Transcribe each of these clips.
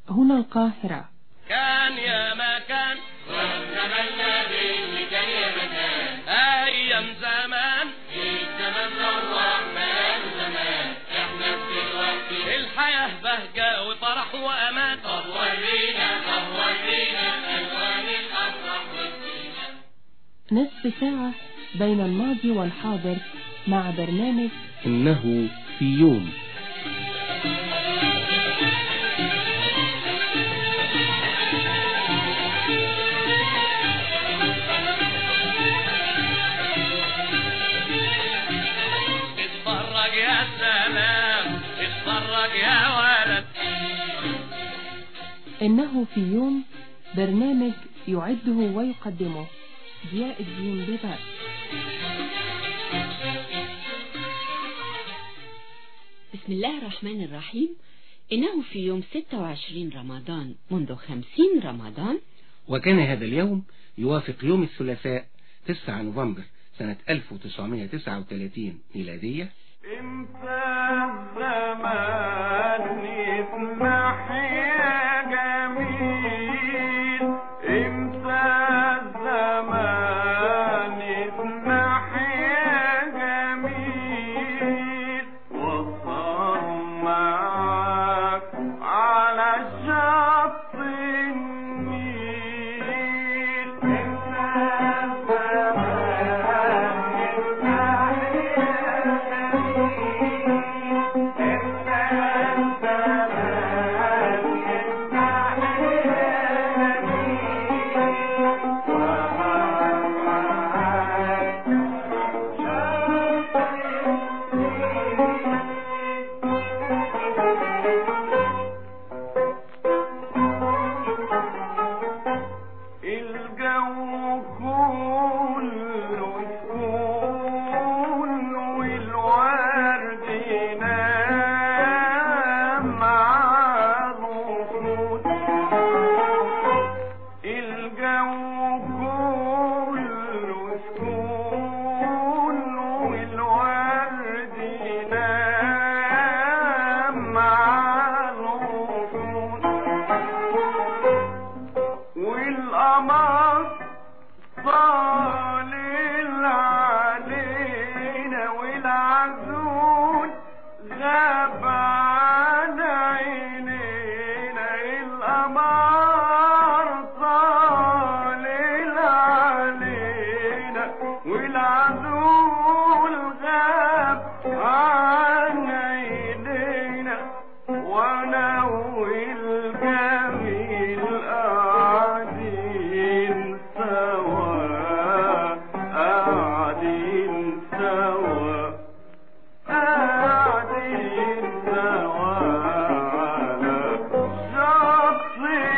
هنا القاهرة كان يا ما كان والزمن الذي كان يا مكان أيام زمان الزمن روح بقى زمان احنا في الوقت الحياة بهجة وفرح وأمان طب ورينا طب ورينا الوان الافراح والزينه نصف ساعة بين الماضي والحاضر مع برنامج إنه في يوم اتفرج يا سلام اتفرج يا ولد إنه في يوم برنامج يعده ويقدمه ضياء الدين بباء بسم الله الرحمن الرحيم إنه في يوم 26 رمضان منذ 50 رمضان وكان هذا اليوم يوافق يوم الثلاثاء 9 نوفمبر سنة 1939 ميلادية امتى الزمان يسمح يا جميل امتى الزمان يسمح يا جميل وصار معاك على شط النيل امتى الزمان يسمح الجو كله سكون والورد نام على الرصود الجو كله سكون والورد نام على الرصود والقمر طالع علينا والعزول غاب عن عينينا القمر طالع علينا والعزول غاب عن عينينا وانا والجميل قاعدين سوا قاعدين سوا قاعدين سوا على شط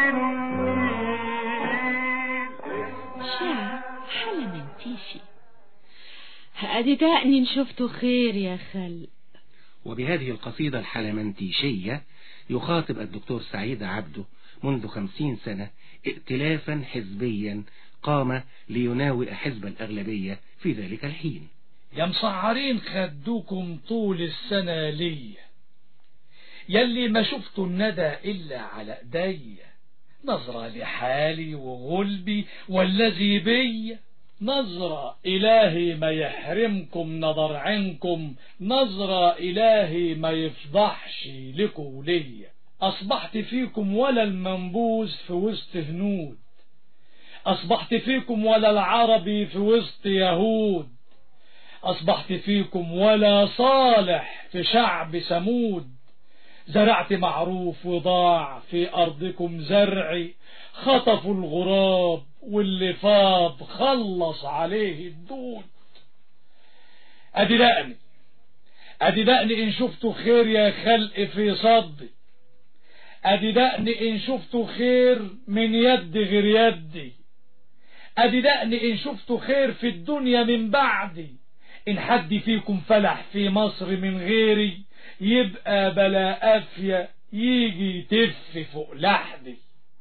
النيل شعر حلا منتيشي ادي دقني شفته خير يا خل وبهذه القصيدة الحلمنتيشية يخاطب الدكتور سعيد عبده منذ خمسين سنة ائتلافا حزبيا قام ليناوئ حزب الأغلبية في ذلك الحين يا مسعرين خدوكم طول السنة ليا يلي ما شفتوا الندى إلا على ايديا نظرة لحالي وغلبي والذي بي نظرة إلهي ما يحرمكم نظر عينكم نظرة إلهي ما يفضحش لكم وليا أصبحت فيكم ولا المنبوذ في وسط هنود أصبحت فيكم ولا العربي في وسط يهود أصبحت فيكم ولا صالح في شعب ثمود زرعت معروف وضاع في أرضكم زرعي خطفوا الغراب واللي فاض خلص عليه الدود أدي دقني أدي دقني إن شفتوا خير يا خلق في صدي أدي دقني إن شفتوا خير من يد غير يدي أدي دقني إن شفتوا خير في الدنيا من بعدي إن حد فيكم فلح في مصر من غيري يبقى بلا قافية يجي يتف فوق لحدي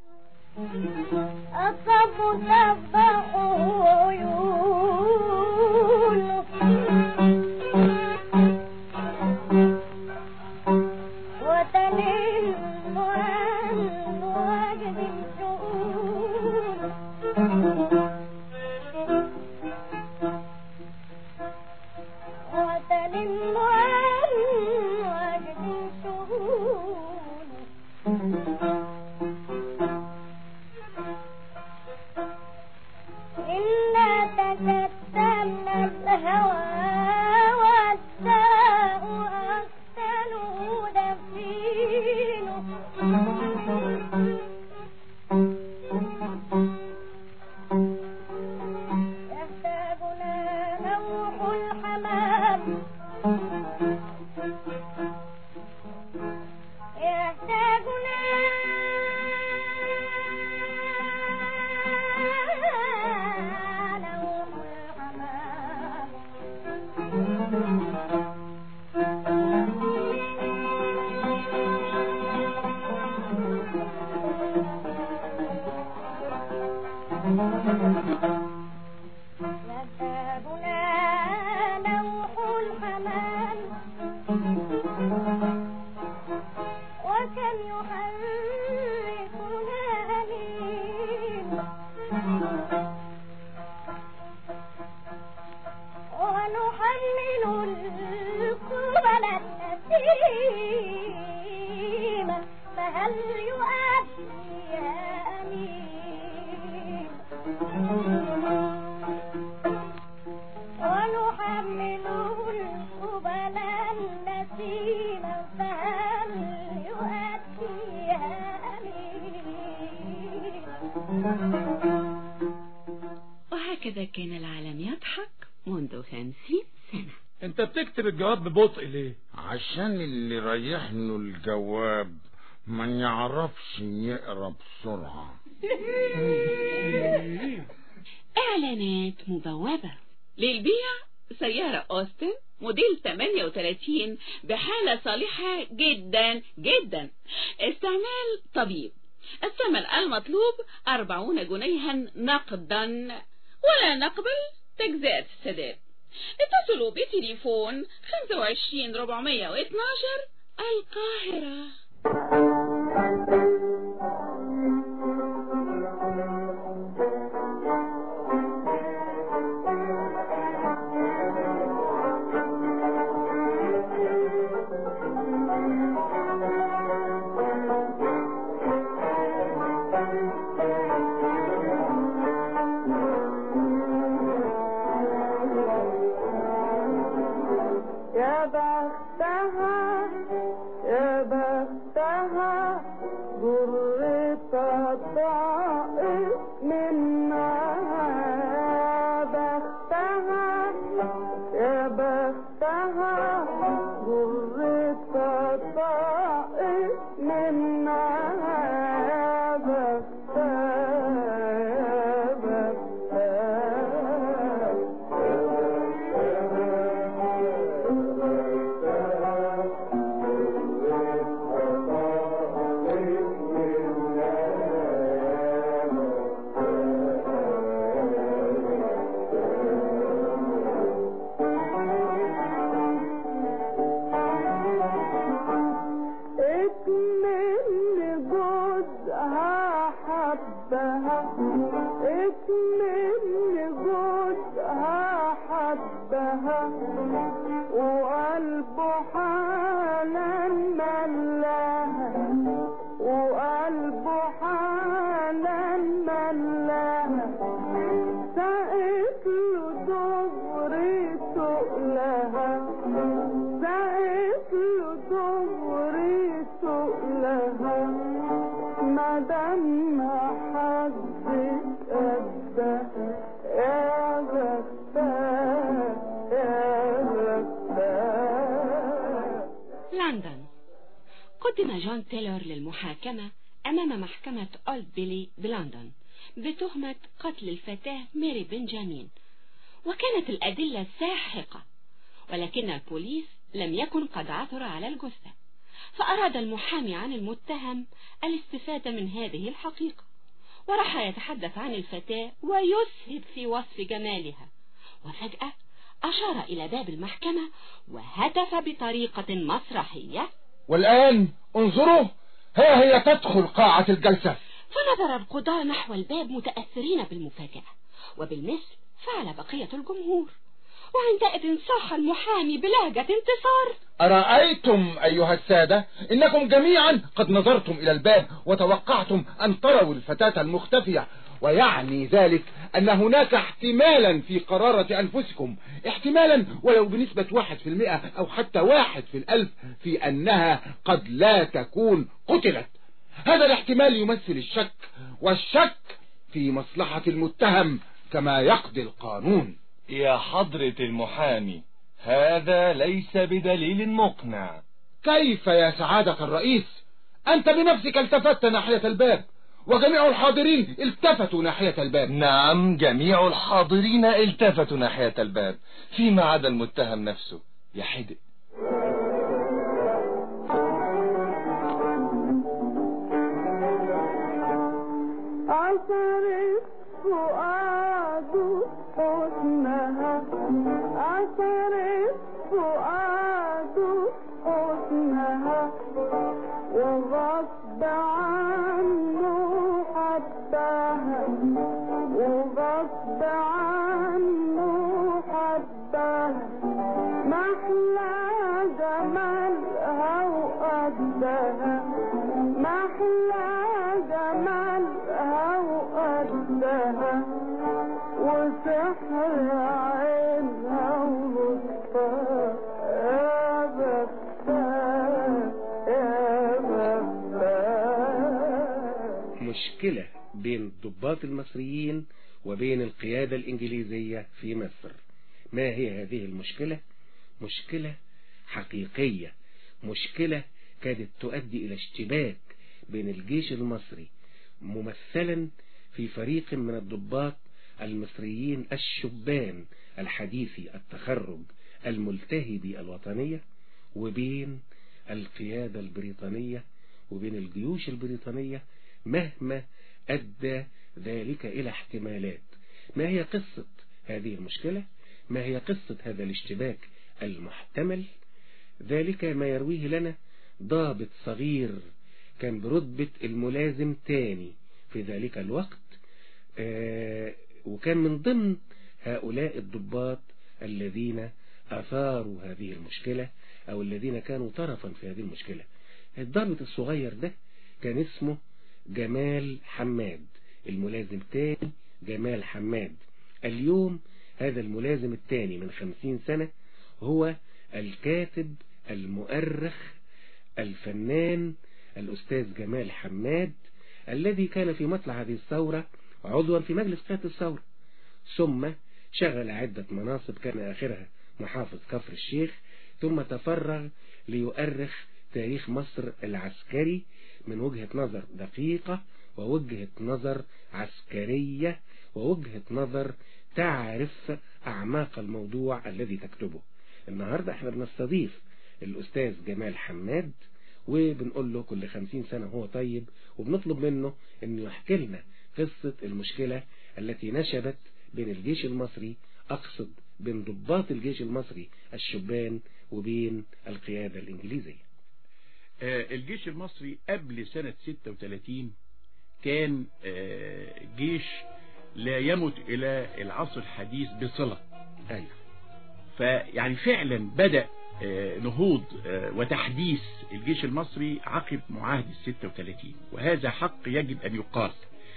أصاب سبح عيون وتنم عنه مذهبنا نوح الحمام وكم يحركنا أليم ونحمل القبل النسيم فهل يؤدي يا أمين ونحمل القبل النسيم فهل يؤدي يا أمين وهكذا كان العالم يضحك منذ خمسين سنة انت بتكتب الجواب ببطء ليه عشان اللي رايح له الجواب ما يعرفش يقرا بسرعة إعلانات مبوبة للبيع سيارة أوستن موديل 38 بحالة صالحة جدا جدا استعمال طبيب الثمن المطلوب 40 جنيها نقدا ولا نقبل تجزئة السداد اتصلوا بتليفون 25 412 القاهرة يا بختها يا بختها جرت الضائق منها يا بختها يا بختها جرت الضائق منها يا بختها يا اكمل جوزها حبها اكمل جوزها حبها وقلبه حالا ملاها وقلبه حالا ملاها سقت له دغري تقلها سقت له دغري تقلها مدام حد قدها يا بختها يا بختها لندن قدم جون تيلور للمحاكمة أمام محكمة أولد بيلي بلندن بتهمة قتل الفتاة ميري بنجامين وكانت الأدلة ساحقة ولكن البوليس لم يكن قد عثر على الجثة فأراد المحامي عن المتهم الاستفادة من هذه الحقيقة وراح يتحدث عن الفتاة ويسهب في وصف جمالها وفجأة أشار إلى باب المحكمة وهتف بطريقة مسرحية والآن انظروا ها هي تدخل قاعة الجلسة فنظر القضاة نحو الباب متأثرين بالمفاجأة وبالمثل فعل بقية الجمهور وعندئذ صاح المحامي بلهجة انتصار أرأيتم أيها السادة إنكم جميعا قد نظرتم إلى الباب وتوقعتم أن تروا الفتاة المختفية ويعني ذلك أن هناك احتمالا في قرارة أنفسكم احتمالا ولو بنسبة واحد في المئة أو حتى واحد في الألف في أنها قد لا تكون قتلت هذا الاحتمال يمثل الشك والشك في مصلحة المتهم كما يقضي القانون يا حضرة المحامي هذا ليس بدليل مقنع كيف يا سعادة الرئيس أنت بنفسك التفت ناحية الباب وجميع الحاضرين التفتوا ناحية الباب نعم جميع الحاضرين التفتوا ناحية الباب فيما عدا المتهم نفسه يا حدق وغصب عنه حبها وغصب عنه حبها محلى جمالها وقدها محلى جمالها وقدها وسحر عينها ولطفها يا بختها يا بختها مشكلة بين الضباط المصريين وبين القيادة الإنجليزية في مصر ما هي هذه المشكلة؟ مشكلة حقيقية مشكلة كانت تؤدي إلى اشتباك بين الجيش المصري ممثلا في فريق من الضباط المصريين الشبان الحديثي التخرج الملتهبي الوطنية وبين القيادة البريطانية وبين الجيوش البريطانية مهما أدى ذلك إلى احتمالات ما هي قصة هذه المشكلة ما هي قصة هذا الاشتباك المحتمل ذلك ما يرويه لنا ضابط صغير كان برتبة الملازم تاني في ذلك الوقت آه وكان من ضمن هؤلاء الضباط الذين أثاروا هذه المشكلة أو الذين كانوا طرفا في هذه المشكلة الضابط الصغير ده كان اسمه جمال حماد الملازم الثاني جمال حماد اليوم هذا الملازم الثاني من خمسين سنة هو الكاتب المؤرخ الفنان الأستاذ جمال حماد الذي كان في مطلع هذه الثورة عضوا في مجلس قيادة الثورة ثم شغل عدة مناصب كان آخرها محافظ كفر الشيخ ثم تفرغ ليؤرخ تاريخ مصر العسكري من وجهة نظر دقيقة ووجهة نظر عسكرية ووجهة نظر تعرف أعماق الموضوع الذي تكتبه النهاردة احنا بنستضيف الأستاذ جمال حماد وبنقول له كل خمسين سنة هو طيب وبنطلب منه انه يحكي لنا قصة المشكلة التي نشبت بين الجيش المصري أقصد بين ضباط الجيش المصري الشبان وبين القيادة الإنجليزية آه، الجيش المصري قبل سنة 36 كان آه، جيش لا يمت إلى العصر الحديث بصلة أيوة فيعني فعلا بدأ آه، نهوض آه، وتحديث الجيش المصري عقب معاهدة 36 وهذا حق يجب أن يقال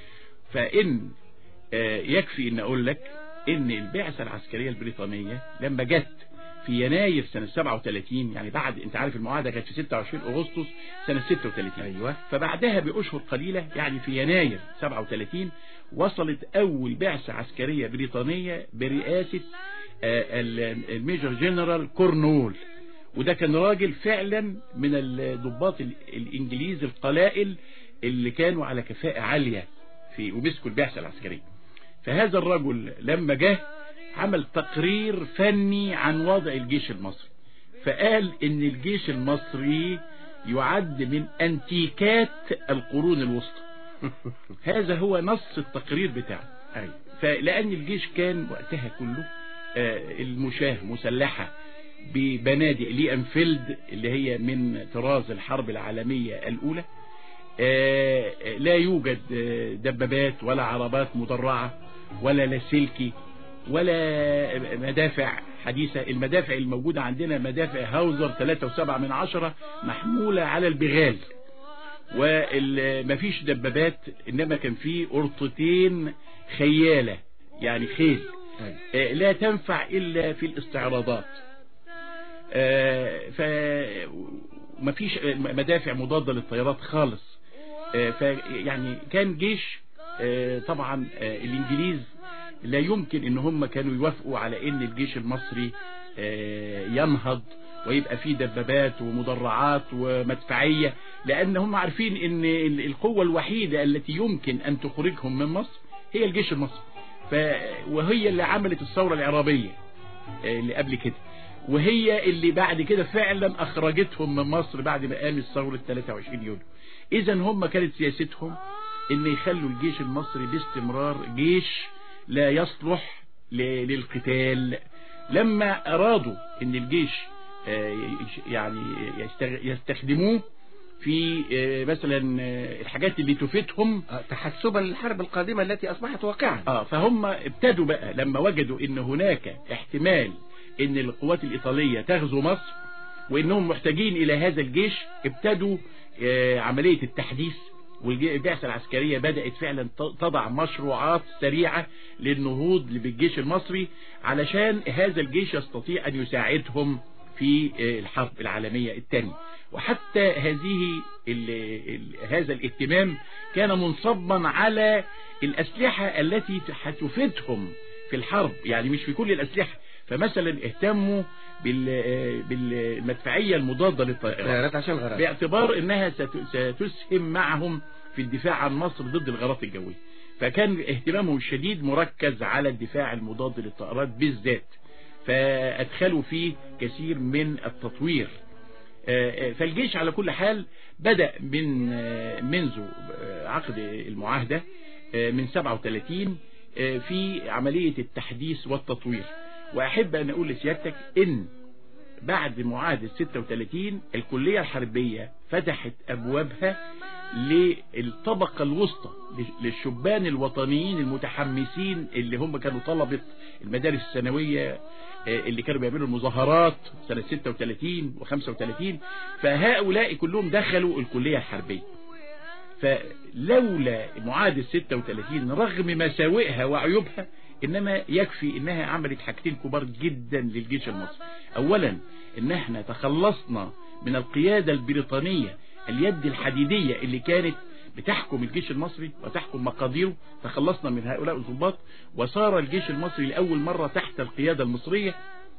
فإن آه، يكفي أن أقول لك إن البعثة العسكرية البريطانية لما جت في يناير سنة 37 يعني بعد انت عارف المعاهدة كانت في 26 أغسطس سنة 36 أيوة فبعدها بأشهر قليلة يعني في يناير 37 وصلت أول بعثة عسكرية بريطانية برئاسة آه، ال- الميجر جنرال كورنول وده كان راجل فعلا من الضباط ال- الإنجليز القلائل اللي كانوا على كفاءة عالية في ومسكوا البعثة العسكرية فهذا الرجل لما جه عمل تقرير فني عن وضع الجيش المصري فقال ان الجيش المصري يعد من انتيكات القرون الوسطى هذا هو نص التقرير بتاعه أيوة فلأن الجيش كان وقتها كله آه، المشاه مسلحة ببنادق لي أنفيلد اللي هي من طراز الحرب العالمية الأولى آه، لا يوجد آه، دبابات ولا عربات مدرعة ولا لاسلكي ولا مدافع حديثة المدافع الموجودة عندنا مدافع هاوزر 3.7 من عشرة محمولة على البغال ومفيش دبابات إنما كان في قرطتين خيالة يعني خيل أيوة آه، لا تنفع إلا في الاستعراضات آه، ف مفيش مدافع مضادة للطيارات خالص آه، ف يعني كان جيش آه، طبعا آه، الإنجليز لا يمكن ان هم كانوا يوافقوا على ان الجيش المصري آه، ينهض ويبقى فيه دبابات ومدرعات ومدفعية لان هم عارفين ان ال- القوة الوحيدة التي يمكن ان تخرجهم من مصر هي الجيش المصري ف... وهي اللي عملت الثورة العربية آه، اللي قبل كده وهي اللي بعد كده فعلا اخرجتهم من مصر بعد ما قامت ثورة 23 يوليو اذا هم كانت سياستهم ان يخلوا الجيش المصري باستمرار جيش لا يصلح ل- للقتال لما ارادوا ان الجيش آه، يش- يعني يستغ- يستخدموه في آه، مثلا آه، الحاجات اللي تفيدهم آه، تحسبا للحرب القادمة التي أصبحت واقعا اه فهم ابتدوا بقى لما وجدوا ان هناك احتمال ان القوات الايطالية تغزو مصر وانهم محتاجين الى هذا الجيش ابتدوا آه، عملية التحديث والبعثة العسكرية بدأت فعلا ت- تضع مشروعات سريعة للنهوض بالجيش المصري علشان هذا الجيش يستطيع أن يساعدهم في آه، الحرب العالمية الثانية وحتى هذه ال ال هذا الاهتمام كان منصبا على الأسلحة التي هتفيدهم في الحرب يعني مش في كل الأسلحة فمثلا اهتموا بال- بالمدفعية المضادة للطائرات طيارات عشان غرض باعتبار انها ست- ستسهم معهم في الدفاع عن مصر ضد الغارات الجوية فكان اهتمامهم الشديد مركز على الدفاع المضاد للطائرات بالذات فادخلوا فيه كثير من التطوير آه، آه، فالجيش على كل حال بدأ من آه، منذ آه، عقد المعاهدة آه، من 37 آه، في عملية التحديث والتطوير وأحب أن أقول لسيادتك إن بعد معاهدة 36 الكلية الحربية فتحت أبوابها للطبقة الوسطى للشبان الوطنيين المتحمسين اللي هم كانوا طلبة المدارس الثانوية آه، اللي كانوا بيعملوا المظاهرات سنة 36 و35 فهؤلاء كلهم دخلوا الكلية الحربية فلولا معاهدة 36 رغم مساوئها وعيوبها انما يكفي انها عملت حاجتين كبار جدا للجيش المصري اولا ان احنا تخلصنا من القيادة البريطانية اليد الحديدية اللي كانت بتحكم الجيش المصري وتحكم مقاديره تخلصنا من هؤلاء الضباط وصار الجيش المصري لأول مرة تحت القيادة المصرية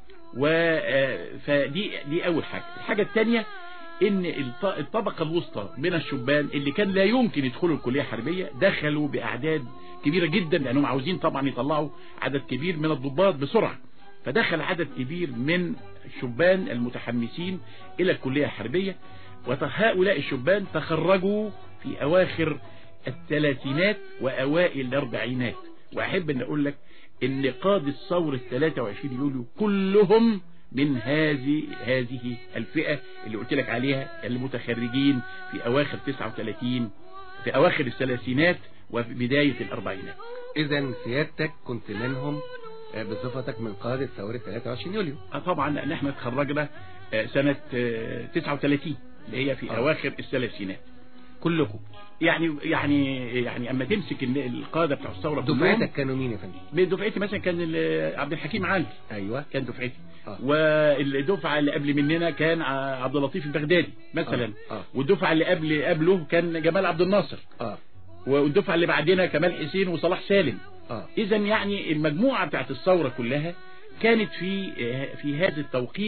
و آه، فدي دي أول حاجة الحاجة الثانية ان الط- الطبقة الوسطى من الشبان اللي كان لا يمكن يدخلوا الكلية الحربية دخلوا بأعداد كبيرة جدا لأنهم عاوزين طبعا يطلعوا عدد كبير من الضباط بسرعة فدخل عدد كبير من الشبان المتحمسين إلى الكلية الحربية وهؤلاء الشبان تخرجوا في أواخر الثلاثينات وأوائل الأربعينات وأحب أن أقول لك أن قادة ثورة 23 يوليو كلهم من هذه هذه الفئة اللي قلت لك عليها المتخرجين في أواخر 39 في أواخر الثلاثينات وفي بداية الأربعينات إذا سيادتك كنت منهم آه، بصفتك من قادة ثورة 23 يوليو آه طبعا لأن احنا اتخرجنا آه، سنة آه، 39 اللي هي في آه. أواخر الثلاثينات كلكم يعني يعني يعني اما تمسك ال- القادة بتوع الثورة كلهم دفعتك كانوا مين يا فندم من دفعتي مثلا كان ال- عبد الحكيم علي أيوة كان دفعتي آه. والدفعة اللي قبل مننا كان ع- عبد اللطيف البغدادي مثلا آه. آه. والدفعة اللي قبل قبله كان جمال عبد الناصر آه والدفعة اللي بعدنا كمال حسين وصلاح سالم آه اذا يعني المجموعة بتاعت الثورة كلها كانت في في هذا التوقيت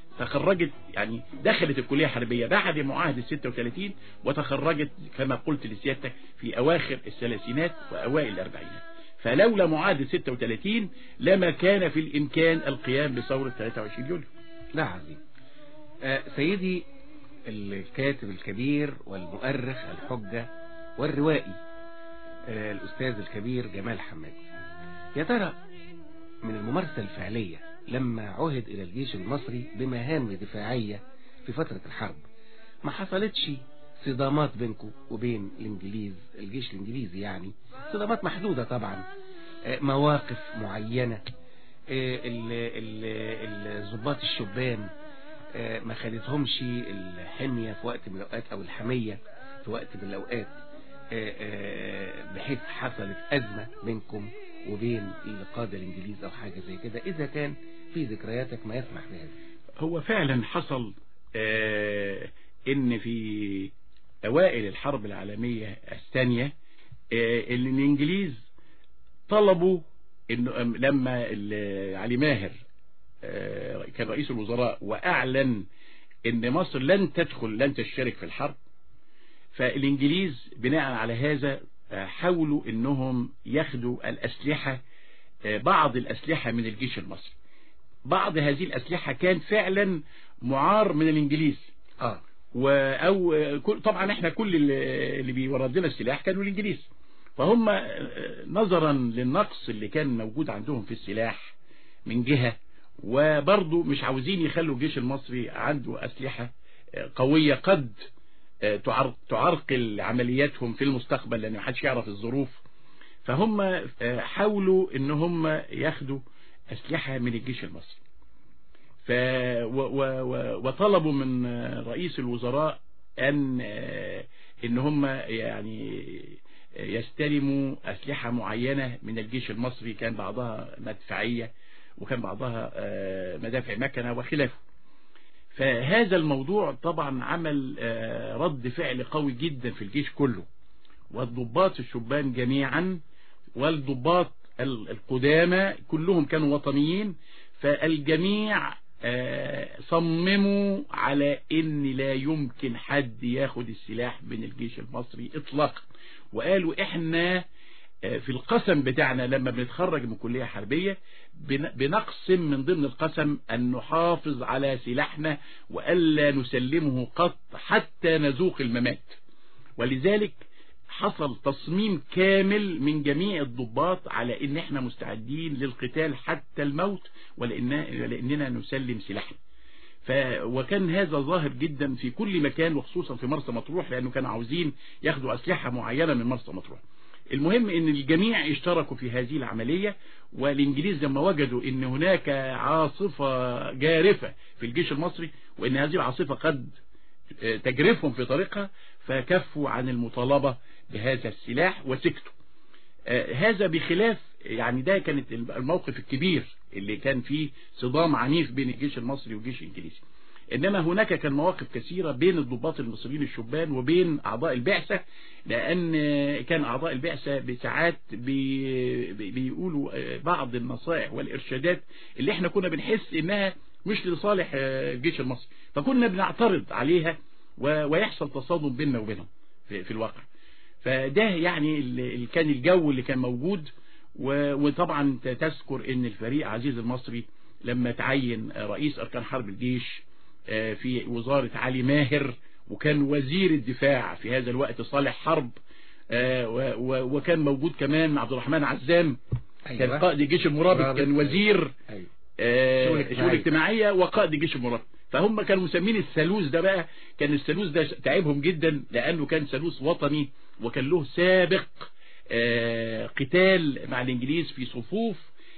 تخرجت يعني دخلت الكلية الحربية بعد معاهدة 36 وتخرجت كما قلت لسيادتك في أواخر الثلاثينات وأوائل الأربعينات فلولا معاهدة 36 لما كان في الإمكان القيام بثورة 23 يوليو لا عظيم آه سيدي الكاتب الكبير والمؤرخ الحجة والروائي آه الأستاذ الكبير جمال حماد يا ترى من الممارسة الفعلية لما عهد إلى الجيش المصري بمهام دفاعية في فترة الحرب ما حصلتش صدامات بينكم وبين الإنجليز الجيش الإنجليزي يعني صدامات محدودة طبعا آه مواقف معينة آه، ال- ال- الضباط الشبان آه، ما خدتهمش الحمية في وقت من الأوقات أو الحمية في وقت من الأوقات آه، آه، بحيث حصلت أزمة بينكم وبين القادة الإنجليز أو حاجة زي كده إذا كان في ذكرياتك ما يسمح بهذا هو فعلا حصل آه ان في اوائل الحرب العالمية الثانية آه ان الانجليز طلبوا انه أم- لما ال- علي ماهر آه كان رئيس الوزراء واعلن ان مصر لن تدخل لن تشترك في الحرب فالانجليز بناء على هذا آه، حاولوا انهم ياخدوا الاسلحة آه، بعض الاسلحة من الجيش المصري بعض هذه الأسلحة كان فعلا معار من الإنجليز آه و أو كل طبعا احنا كل اللي اللي بيورد لنا السلاح كانوا الإنجليز فهم آه، نظرا للنقص اللي كان موجود عندهم في السلاح من جهة وبرضه مش عاوزين يخلوا الجيش المصري عنده أسلحة آه، قوية قد آه، تعر- تعرقل عملياتهم في المستقبل لان محدش يعرف الظروف فهم آه، حاولوا ان هم ياخدوا اسلحة من الجيش المصري ف و و و وطلبوا من آه، رئيس الوزراء ان آه، ان هم يعني يستلموا اسلحة معينة من الجيش المصري كان بعضها مدفعية وكان بعضها آه، مدافع مكنة وخلافه فهذا الموضوع طبعا عمل آه، رد فعل قوي جدا في الجيش كله والضباط الشبان جميعا والضباط ال- القدامى كلهم كانوا وطنيين فالجميع آه، صمموا على ان لا يمكن حد ياخد السلاح من الجيش المصري اطلاقا وقالوا احنا آه، في القسم بتاعنا لما بنتخرج من كلية حربية بن- بنقسم من ضمن القسم أن نحافظ على سلاحنا وألا نسلمه قط حتى نذوق الممات ولذلك حصل تصميم كامل من جميع الضباط على ان احنا مستعدين للقتال حتى الموت ولأن ولاننا نسلم سلاحنا ف وكان هذا ظاهر جدا في كل مكان وخصوصا في مرسى مطروح لانه كانوا عاوزين ياخدوا اسلحه معينه من مرسى مطروح المهم ان الجميع اشتركوا في هذه العملية والانجليز لما وجدوا ان هناك عاصفة جارفة في الجيش المصري وان هذه العاصفة قد تجرفهم في طريقها فكفوا عن المطالبة بهذا السلاح وسكتوا هذا بخلاف يعني ده كانت الموقف الكبير اللي كان فيه صدام عنيف بين الجيش المصري والجيش الانجليزي انما هناك كان مواقف كثيرة بين الضباط المصريين الشبان وبين اعضاء البعثة لان كان اعضاء البعثة بساعات بي بيقولوا بعض النصائح والارشادات اللي احنا كنا بنحس انها مش لصالح الجيش المصري فكنا بنعترض عليها ويحصل تصادم بيننا وبينهم في, في الواقع فده يعني اللي كان الجو اللي كان موجود وطبعا تذكر ان الفريق عزيز المصري لما تعين رئيس اركان حرب الجيش في وزارة علي ماهر وكان وزير الدفاع في هذا الوقت صالح حرب وكان موجود كمان عبد الرحمن عزام أيوة. كان قائد الجيش المرابط كان وزير أيوة. شؤون اجتماعية وقائد الجيش المرابط فهم كانوا مسمين الثالوث ده بقى كان الثالوث ده تعبهم جدا لانه كان ثالوث وطني وكان له سابق قتال مع الانجليز في صفوف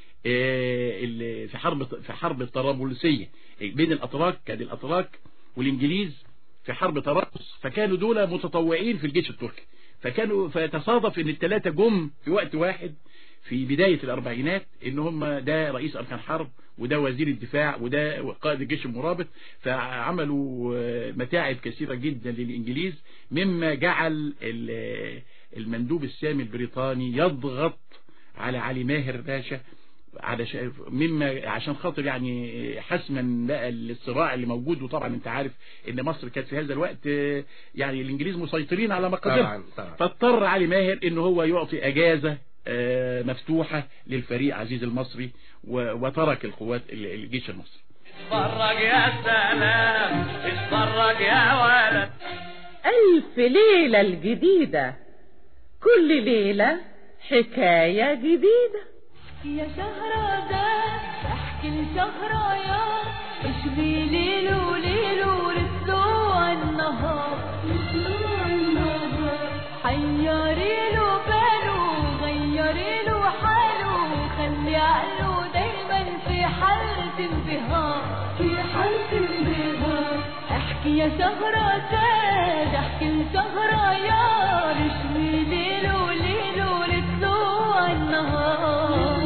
في حرب في حرب الطرابلسية بين الاتراك كان الاتراك والانجليز في حرب طرابلس فكانوا دول متطوعين في الجيش التركي فكانوا فتصادف ان الثلاثه جم في وقت واحد في بداية الاربعينات ان هم ده رئيس اركان حرب وده وزير الدفاع وده قائد الجيش المرابط فعملوا متاعب كثيرة جدا للانجليز مما جعل المندوب السامي البريطاني يضغط على علي ماهر باشا على مما عشان خاطر يعني حسما بقى الصراع اللي موجود وطبعا انت عارف ان مصر كانت في هذا الوقت يعني الانجليز مسيطرين على مقاديرها فاضطر علي ماهر ان هو يعطي اجازة مفتوحة للفريق عزيز المصري وترك القوات الجيش المصري اتفرج يا سلام اتفرج يا ولد ألف ليلة الجديدة كل ليلة حكاية جديدة يا شهرزاد احكي لشهريار ايش بي ليل وليل ورسلوا النهار رسلوا النهار حيري له باله غيري له حاله خلي عقله دايما في حالة انبهار في حالة انبهار احكي يا شهرزاد احكي لشهريار ايش بي ليل وليل ورسلوا النهار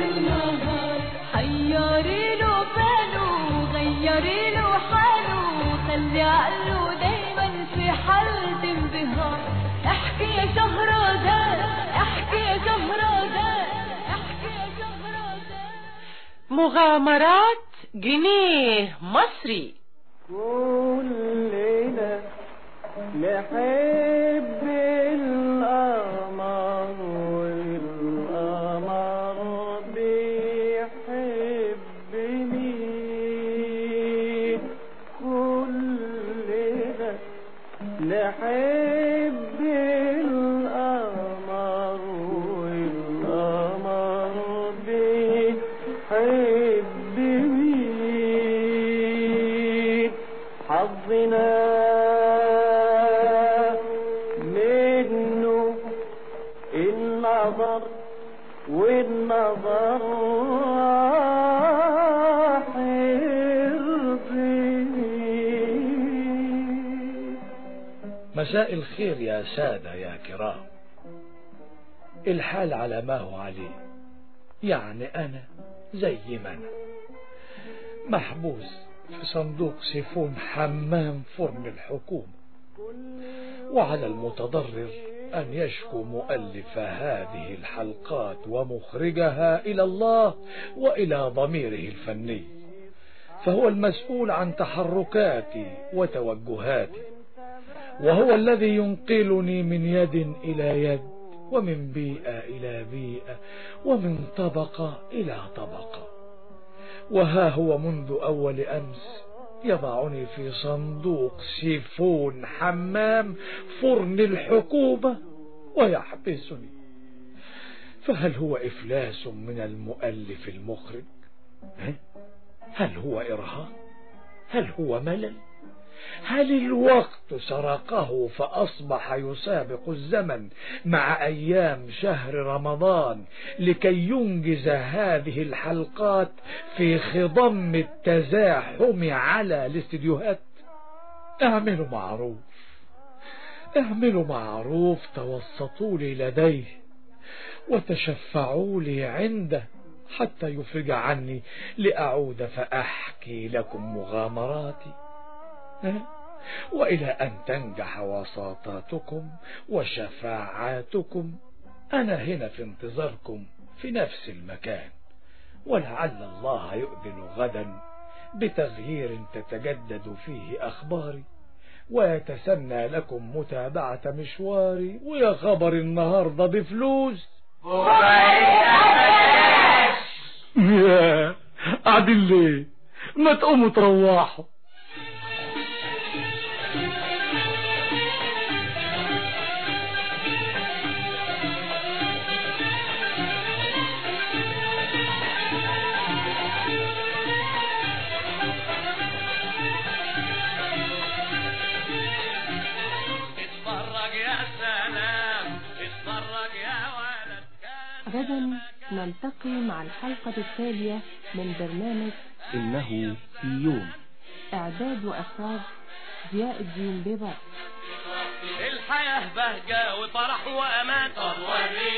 حيري له باله غيري له حاله خلي عقله دايما في حالة انبهار احكي يا شهرزاد احكي يا شهرزاد احكي يا شهرزاد مغامرات جنيه مصري كلنا نحب القمر والقمر بيحب مين كلنا نحب القمر والقمر بيحب مين حظنا والنظر راح يرضي مساء الخير يا سادة يا كرام الحال على ما هو عليه يعني أنا زي ما أنا محبوس في صندوق سيفون حمام فرن الحكومة وعلى المتضرر أن يشكو مؤلف هذه الحلقات ومخرجها إلى الله وإلى ضميره الفني فهو المسؤول عن تحركاتي وتوجهاتي وهو الذي ينقلني من يد إلى يد ومن بيئة إلى بيئة ومن طبقة إلى طبقة وها هو منذ أول أمس يضعني في صندوق سيفون حمام فرن الحكومة ويحبسني فهل هو إفلاس من المؤلف المخرج ها؟ هل هو إرهاق هل هو ملل هل الوقت سرقه فأصبح يسابق الزمن مع أيام شهر رمضان لكي ينجز هذه الحلقات في خضم التزاحم على الاستديوهات اعملوا معروف اعملوا معروف توسطوا لي لديه وتشفعوا لي عنده حتى يفرج عني لأعود فأحكي لكم مغامراتي وإلى أن تنجح وساطاتكم وشفاعاتكم أنا هنا في انتظاركم في نفس المكان ولعل الله يؤذن غدا بتغيير تتجدد فيه أخباري ويتسنى لكم متابعة مشواري ويا خبر النهاردة بفلوس يا قاعدين ليه ما تقوموا تروحوا اتفرج يا سلام اتفرج يا ولد غدا نلتقي مع الحلقة التالية من برنامج إنه في يوم إعداد وإخراج ضياء الدين بيبر الحياة بهجة وفرح وأمان طب ورينا